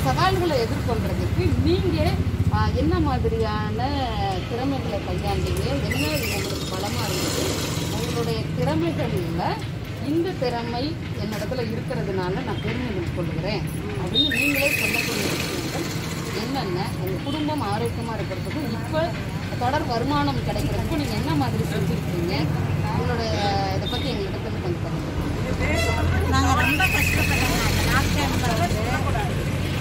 சவால்களை எதிர்கொள்றதுக்கு நீங்க ஆஹ், என்ன மாதிரியான திறமைகளை கையாண்டீங்க என்ன இது உங்களுக்கு பலமா இருந்தது உங்களுடைய திறமைகள்ல இந்த திறமை என்னிடத்துல இருக்கிறதுனால நான் பெருமை கொள்கிறேன் அப்படின்னு நீங்களே சொல்லக்கூடிய விஷயங்கள் என்னென்ன உங்க குடும்பம் ஆரோக்கியமா இருக்கிறதுக்கு இப்போ தொடர் வருமானம் கிடைக்கிறதுக்கு நீங்க என்ன மாதிரி செஞ்சுருக்கீங்க உங்களுடைய இதை பத்தி எங்ககிட்ட கொஞ்சம் கொஞ்சம் சொல்லுங்க நாங்கள் ரொம்ப கஷ்டப்பட்டோங்க அந்த லாக் டைமில் வந்து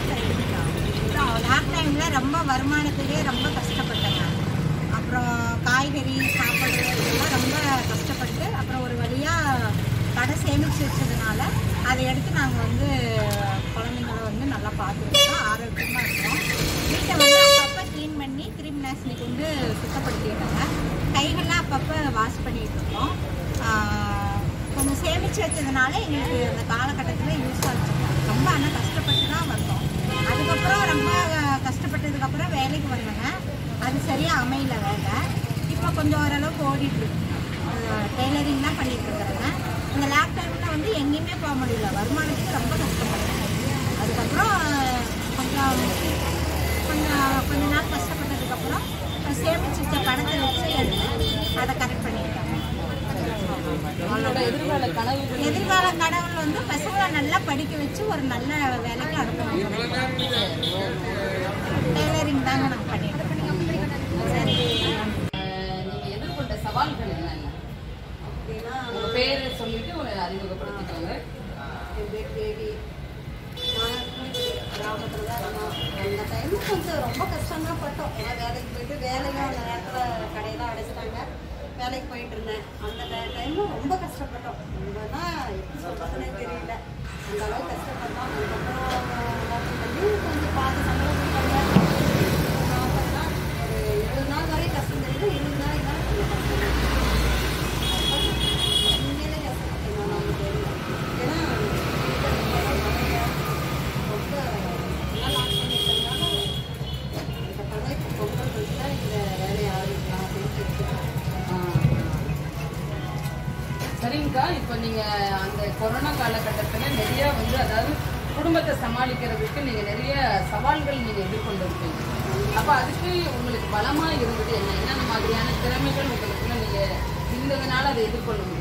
லாக் டைமில் ரொம்ப வருமானத்துக்கே ரொம்ப கஷ்டப்பட்டேங்க அப்புறம் காய்கறி சாப்பாடு இதெல்லாம் ரொம்ப கஷ்டப்பட்டு அப்புறம் ஒரு வழியாக கடை சேமித்து வச்சதுனால அதை எடுத்து நாங்கள் வந்து குழந்தைங்கள வந்து நல்லா பார்த்துருக்கோம் ஆரோக்கியமாக இருக்கோம் வீட்டை வந்து அப்பப்போ க்ளீன் பண்ணி கிருமி நாசினி கொண்டு சுத்தப்படுத்திட்டாங்க கைகள்லாம் அப்பப்போ வாஷ் பண்ணிகிட்டு இருக்கோம் ஆஹ் கொஞ்சம் சேமித்து வச்சதுனால எங்களுக்கு அந்த காலகட்டத்தில் யூஸ் ஆச்சு ரொம்ப ஆனால் கஷ்டப்பட்டு தான் வந்தோம் அதுக்கப்புறம் ரொம்ப கஷ்டப்பட்டதுக்கப்புறம் வேலைக்கு வந்தேங்க அது சரியாக அமையல வேலை இப்போ கொஞ்சம் ஓரளவுக்கு ஓடிட்டு இருக்கு டெய்லரிங் தான் பண்ணிட்டு இருக்கிறேங்க இந்த லேப் டைமில் வந்து எங்கேயுமே போக முடியல வருமானத்துக்கு ரொம்ப கஷ்டப்பட்டேன் அதுக்கப்புறம் கொஞ்சம் கொஞ்சம் கொஞ்ச நாள் கஷ்டப்பட்டதுக்கப்புறம் சேமிச்சு வச்ச பணத்தை வச்சு எடுத்து அதை கரெக்ட் பண்ணியிருக்காங்க உங்களோட எதிர்கால கனவு எதிர்கால கடவுள் வந்து பசங்களை நல்லா படிக்க வச்சு ஒரு நல்ல வேலைக்கு அனுப்பணும் டெய்லரிங் தாங்க நாங்கள் பண்ணிட்டு இருக்கோம் சரி ஆஹ், நீங்க எதிர்கொண்ட சவால்கள் என்னென்ன உங்க பேரை சொல்லிட்டு உங்களை அறிமுகப்படுத்திக்கோங்க என் பேர் தேவி நான் கிராமத்தில் தான் இருந்தோம் அந்த டைம் கொஞ்சம் ரொம்ப கஷ்டம் தான் பட்டோம் ஏன்னா வேலைக்கு போயிட்டு வேலையும் அந்த நேரத்தில் கடையெல்லாம் அடைச்சிட்டாங்க வேலைக்கு போயிட்டு இருந்தேன் அந்த டைமில் ரொம்ப கஷ்டப்பட்டோம் ரொம்பனா எப்படி சொல்கிறதுனே தெரியல அந்த அளவுக்கு கஷ்டப்பட்டோம் அதுக்கப்புறம் ஓப்பன் பண்ணி கொஞ்சம் பார்த்து சம்பளம் கொடுத்தாங்க நாற்பதுனா ஒரு இருபது நாள் வரை கஷ்டம் தெரியுது இருபது நாளைக்கு தான் கொஞ்சம் கஷ்டம் உண்மையிலே கஷ்டப்பட்டேன் நான் அவங்க தெரியும் ஏன்னா ரொம்ப நல்லா லாக் பண்ணிட்டதுனால இந்த கடை பொங்கல் வச்சுதான் இந்த வேலையை ஆரம்பிக்கலாம் அப்படின்னு இருக்கேன் ஆஹ். சரிங்கக்கா இப்போ நீங்க அந்த கொரோனா காலகட்டத்துல நிறைய வந்து அதாவது குடும்பத்தை சமாளிக்கிறதுக்கு நீங்க நிறைய சவால்கள் நீங்க எதிர்கொண்டிருப்பீங்க அப்ப அதுக்கு உங்களுக்கு பலமா இருந்தது என்ன என்னென்ன மாதிரியான திறமைகள் உங்களுக்குள்ள நீங்க இருந்ததுனால அதை எதிர்கொள்ள முடியுது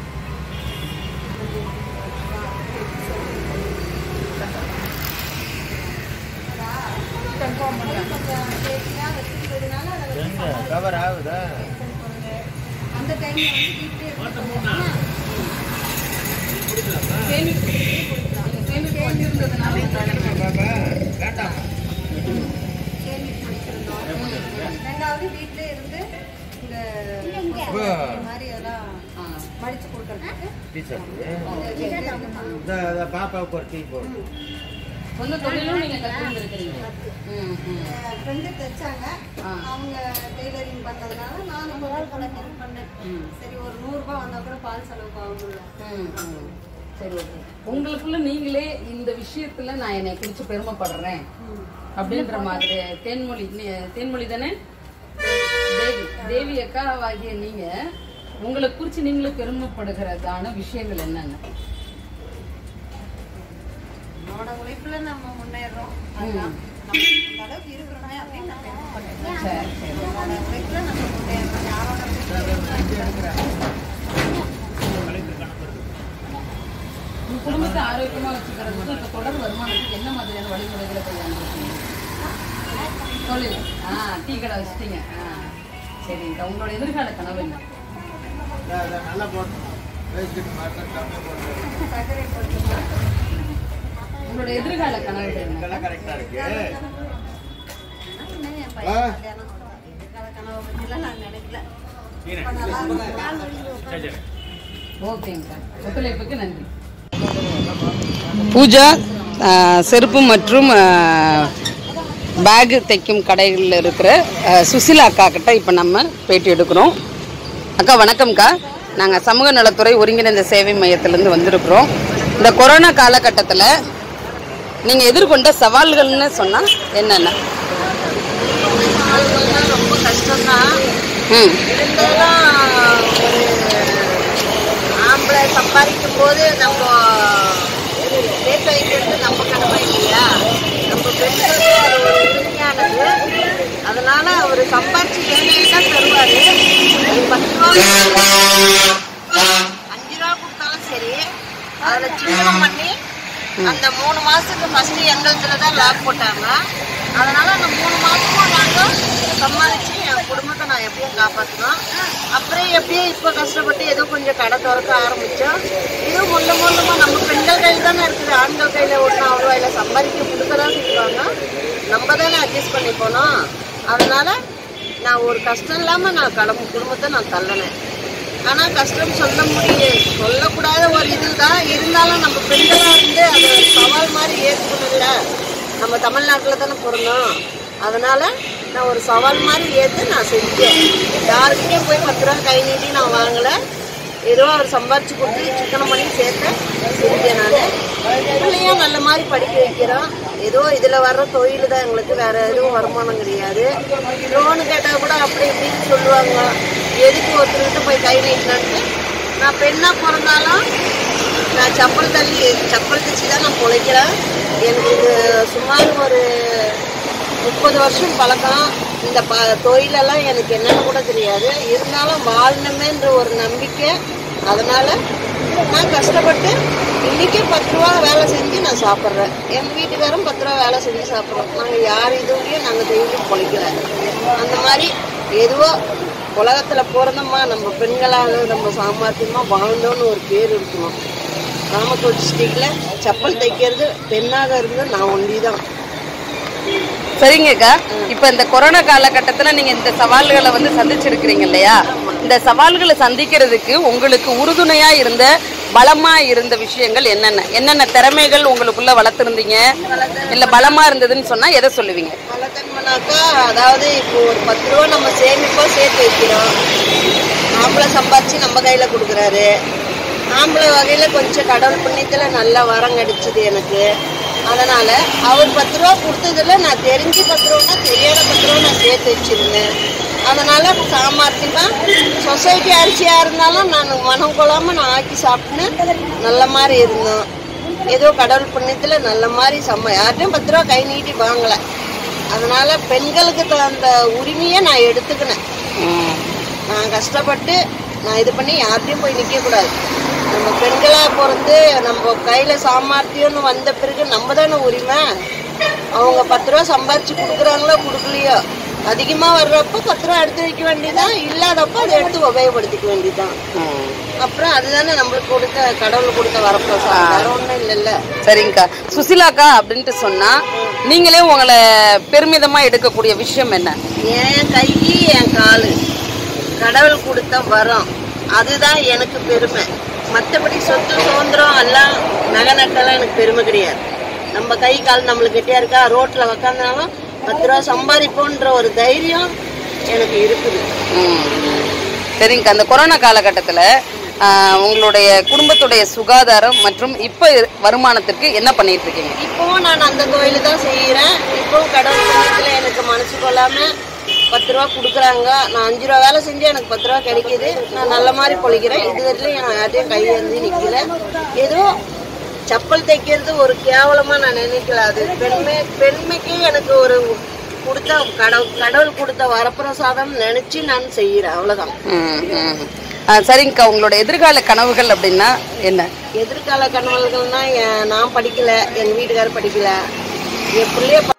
கன்ஃபார்ம் பண்ணுங்க கொஞ்சம் சேஃப்டியாக வச்சுக்கிறதுனால அதை வச்சு எங்க கவர் ஆகுதா அந்த டைம்ல வந்து வீட்டிலே சேமிப்பு நீங்க சேமிப்பு வச்சிருந்ததுனால வேண்டாம் சேமிப்பு வச்சிருந்தோம் ரெண்டாவது வீட்டிலே இருந்து இந்த இப்போ இந்த மாதிரி எல்லாம் ஆ. மடிச்சு கொடுக்கறதுக்கு டீச்சர் இந்த இந்த இந்த பாப்பாவுக்கு ஒரு டீ போடு சொந்த தொழிலும் நீங்க கத்துருந்துருக்கீங்க ம் ம் ஃப்ரெண்டு தைச்சாங்க ஆ. அவங்க டெய்லரிங் பண்ணதுனால நான் ஒரு ஆள் கூட ஹெல்ப் பண்ணேன் ம். சரி ஒரு நூறுரூபா வந்தா கூட பால் செலவுக்கு ஆகும்ல ம், ம். சரி ஓகே உங்களுக்குள்ள நீங்களே இந்த விஷயத்துல நான் என்னை குறிச்சு பெருமைப்படுறேன் அப்படின்ற மாதிரி தேன்மொழி நீ- தேன்மொழி தானே தேவி தேவி அக்காவாகிய நீங்க உங்களை குறிச்சு நீங்களே பெருமைப்படுகிறதான விஷயங்கள் என்னென்ன என்னோட உழைப்புல நம்ம முன்னேறோம் அதுதான் நம்ம இந்த அளவுக்கு இருக்கிறோமே அப்படின்னு நான் ஹெல்ப் பண்ணேன் சரி சரி என்னோட உழைப்புல நம்ம முன்னேறோம் யாரோட உழைப்புல உங்க குடும்பத்தை ஆரோக்கியமா வச்சுக்கிறதுக்கு இப்ப தொடர் வருமானத்துக்கு என்ன மாதிரியான வழிமுறைகளை கையாண்டுருக்கீங்க தொழில் ஆ டீ கடை வச்சுட்டீங்க ஆ சரிங்க உங்களோட எதிர்கால கனவு என்ன இதை- இதை நல்லா போடணும் வேஸ்ட்டு மார்க்கெட் கம்மி போட்டு சர்க்கரை போட்டுக்கலாம் உங்களோட எதிர்கால கனவு என்ன இதெல்லாம் கரெக்டாக இருக்கு இன்னும் என் பையன் கல்யாணம் எதிர்கால கனவை பற்றிலாம் நான் நினைக்கல இப்ப நல்லா இருக்கு. கால் வலிக்குது, உட்காரு. ஓகேங்க ஒத்துழைப்புக்கு நன்றி பூஜா அஹ், செருப்பு மற்றும் பேகு தைக்கும் கடைகளில் இருக்கிற அஹ், சுசிலா அக்கா கிட்ட இப்போ நம்ம பேட்டி எடுக்கிறோம் அக்கா வணக்கம்க்கா நாங்கள் சமூக நலத்துறை ஒருங்கிணைந்த சேவை மையத்திலேருந்து வந்திருக்கிறோம் இந்த கொரோனா காலகட்டத்தில் நீங்கள் எதிர்கொண்ட சவால்கள்னு சொன்னால் என்னென்ன ரொம்ப கஷ்டம்தான் ம் இருந்தாலும் ஒரு ஆம்பளை சம்பாதிக்கும் போது நம்ம சேர்த்து வைக்கிறது நம்ம கடமை இல்லையா நம்ம கொடுப்பாரு அது பத்து ரூபா அஞ்சு ரூபா கொடுத்தாலும் சரி அதில் சின்னம் பண்ணி அந்த மூணு மாசத்துக்கு ஃபர்ஸ்ட் எங்களுதுல தான் லாக் போட்டாங்க அதனால அந்த மூணு மாசமும் நாங்கள் சம்பாதிச்சு என் குடும்பத்தை நான் எப்படியும் காப்பாற்றணும் அப்புறம் எப்படியும் இப்போ கஷ்டப்பட்டு ஏதோ கொஞ்சம் கடை திறக்க ஆரம்பித்தோம் இது முள்ள முள்ளமா நம்ம பெண்கள் கையில் தானே இருக்குது ஆண்கள் கையில் ஒன்றும் அவ்வளோ இல்லை சம்பாதிக்க கொடுக்க தான் செய்வாங்க நம்ம தானே அட்ஜஸ்ட் பண்ணி போனோம் அதனால நான் ஒரு கஷ்டம் இல்லாமல் நான் கடமை குடும்பத்தை நான் தள்ளினேன் ஆனால் கஷ்டம் சொல்ல முடியும் சொல்லக்கூடாத ஒரு இதுதான் இருந்தாலும் நம்ம பெண்களாக இருந்து அது ஒரு சவால் மாதிரி ஏற்றுக்கணும்ல நம்ம தமிழ்நாட்டில் தானே பிறந்தோம் அதனால நான் ஒரு சவால் மாதிரி ஏற்று நான் செஞ்சேன் யாருக்கிட்டே போய் பத்து ரூபா கை நீட்டி நான் வாங்கலை ஏதோ அவர் சம்பாரிச்சு கொடுத்து சிக்கனம் பண்ணி சேர்த்தேன் செஞ்சேன் நான் பிள்ளையும் நல்ல மாதிரி படிக்க வைக்கிறோம் ஏதோ இதில் வர்ற தொழில் தான் எங்களுக்கு வேற எதுவும் வருமானம் கிடையாது லோனு கேட்டால் கூட அப்படி இப்படின்னு சொல்லுவாங்க எதுக்கு ஒருத்தர்கிட்ட போய் கை நீட்டினான்ட்டு நான் பெண்ணாக பிறந்தாலும் நான் சப்பல் தள்ளி சப்பல் தச்சு தான் நான் பிழைக்கிறேன் எனக்கு இது சுமார் ஒரு முப்பது வருஷம் பழக்கம் இந்த ப தொழிலெல்லாம் எனக்கு என்னன்னு கூட தெரியாது இருந்தாலும் வாழணுமேன்ற ஒரு நம்பிக்கை அதனால நான் கஷ்டப்பட்டு இன்னைக்கு பத்து ரூபா வேலை செஞ்சு நான் சாப்பிட்றேன் எங்கள் வீட்டுக்காரும் பத்து ரூபா வேலை செஞ்சு சாப்பிட்றோம் நாங்கள் யார் இதுவும் நாங்கள் டெய்லியும் பொழைக்கல அந்த மாதிரி எதுவோ உலகத்தில் பிறந்தோமா நம்ம பெண்களாக நம்ம சாமர்த்தியமாக வாழ்ந்தோன்னு ஒரு பேர் இருக்கணும் நாமக்கல் டிஸ்ட்ரிக்டில் செப்பல் தைக்கிறது பெண்ணாக இருந்து நான் ஒண்டி தான் சரிங்கக்கா இப்ப இந்த கொரோனா காலகட்டத்துல நீங்க இந்த சவால்களை வந்து சந்திச்சிருக்கிறீங்க இல்லையா இந்த சவால்களை சந்திக்கிறதுக்கு உங்களுக்கு உறுதுணையா இருந்த பலமா இருந்த விஷயங்கள் என்னென்ன என்னென்ன திறமைகள் உங்களுக்குள்ள வளர்த்துருந்தீங்க இல்ல பலமா இருந்ததுன்னு சொன்னா எதை சொல்லுவீங்க வழக்கம்னாக்கா அதாவது இப்போ ஒரு பத்து ரூபா நம்ம சேமிப்போம் சேர்த்து வைக்கிறோம் ஆம்பளை சம்பாரிச்சு நம்ம கையில கொடுக்குறாரு ஆம்பளை வகையில கொஞ்சம் கடவுள் புண்ணியத்துல நல்லா வரம் கிடைச்சது எனக்கு அதனால அவர் பத்து ரூபா கொடுத்ததுல நான் தெரிஞ்சு பத்து ரூபா தெரியாத பத்து ரூபா நான் சேர்த்து வச்சிருந்தேன் அதனால சாமர்த்தியமா சொசைட்டி அரிசியா இருந்தாலும் நான் மனம் கொள்ளாம நான் ஆக்கி சாப்பிட்டுன்னு நல்ல மாதிரி இருந்தோம் ஏதோ கடவுள் புண்ணியத்துல நல்ல மாதிரி சம்ம யார்ட்டையும் பத்து ரூபா கை நீட்டி வாங்கல அதனால பெண்களுக்கு தகுந்த உரிமையை நான் எடுத்துக்கினேன் நான் கஷ்டப்பட்டு நான் இது பண்ணி யார்ட்டையும் போய் நிற்க கூடாது நம்ம பெண்களா பிறந்து நம்ம கையில சாமர்த்தியம்னு வந்த பிறகு நம்ம தானே உரிமை அவங்க பத்து ரூபா சம்பாரிச்சு கொடுக்குறாங்களோ கொடுக்கலையோ அதிகமாக வர்றப்ப பத்து ரூபா எடுத்து வைக்க வேண்டியதான் இல்லாதப்ப அதை எடுத்து உபயோகப்படுத்திக்க வேண்டியதான் அப்புறம் அதுதானே நம்மளுக்கு கொடுத்த கடவுள் கொடுத்த வரப்பிரசாதம் வேற ஒன்றும் இல்லைல்ல சரிங்கக்கா சுசிலாக்கா அப்படின்ட்டு சொன்னா நீங்களே உங்களை பெருமிதமா எடுக்கக்கூடிய விஷயம் என்ன என் கை என் காலு கடவுள் கொடுத்த வரம் அதுதான் எனக்கு பெருமை மற்றபடி சொத்து சுதந்திரம் எல்லாம் நகை நட்டெல்லாம் எனக்கு பெருமை கிடையாது நம்ம கை கால் நம்மளுக்கு கெட்டியா இருக்கா ரோட்ல உக்காந்தாலும் பத்து ரூபா சம்பாதிப்போன்ற ஒரு தைரியம் எனக்கு இருக்குது ம். சரிங்கக்கா அந்த கொரோனா காலகட்டத்துல ஆஹ், உங்களுடைய குடும்பத்துடைய சுகாதாரம் மற்றும் இப்ப இரு- வருமானத்திற்கு என்ன பண்ணிட்டு இருக்கீங்க இப்போவும் நான் அந்த கோயில் தான் செய்கிறேன் இப்போவும் கடவுள் புண்ணியத்தில் எனக்கு மனசு கொள்ளாம பத்து ரூபா கொடுக்குறாங்க நான் அஞ்சு ரூபா வேலை செஞ்சு எனக்கு பத்து ரூபா கிடைக்குது நான் நல்ல மாதிரி பொழிக்கிறேன் இது வரையிலும் நான் யார்ட்டையும் கை வந்து நிற்கல ஏதோ செப்பல் தைக்கிறது ஒரு கேவலமா நான் நினைக்கல அது பெண்மை பெண்மைக்கு எனக்கு ஒரு கொடுத்த கடவுள் கடவுள் கொடுத்த வரப்பிரசாதம் நினைச்சு நான் செய்கிறேன் அவ்வளவுதான் ம், ம். ஆஹ், சரிங்கக்கா உங்களோட எதிர்கால கனவுகள் அப்படின்னா என்ன எதிர்கால கனவுகள்னா என் நான் படிக்கல என் வீட்டுக்காரர் படிக்கல என் பிள்ளைய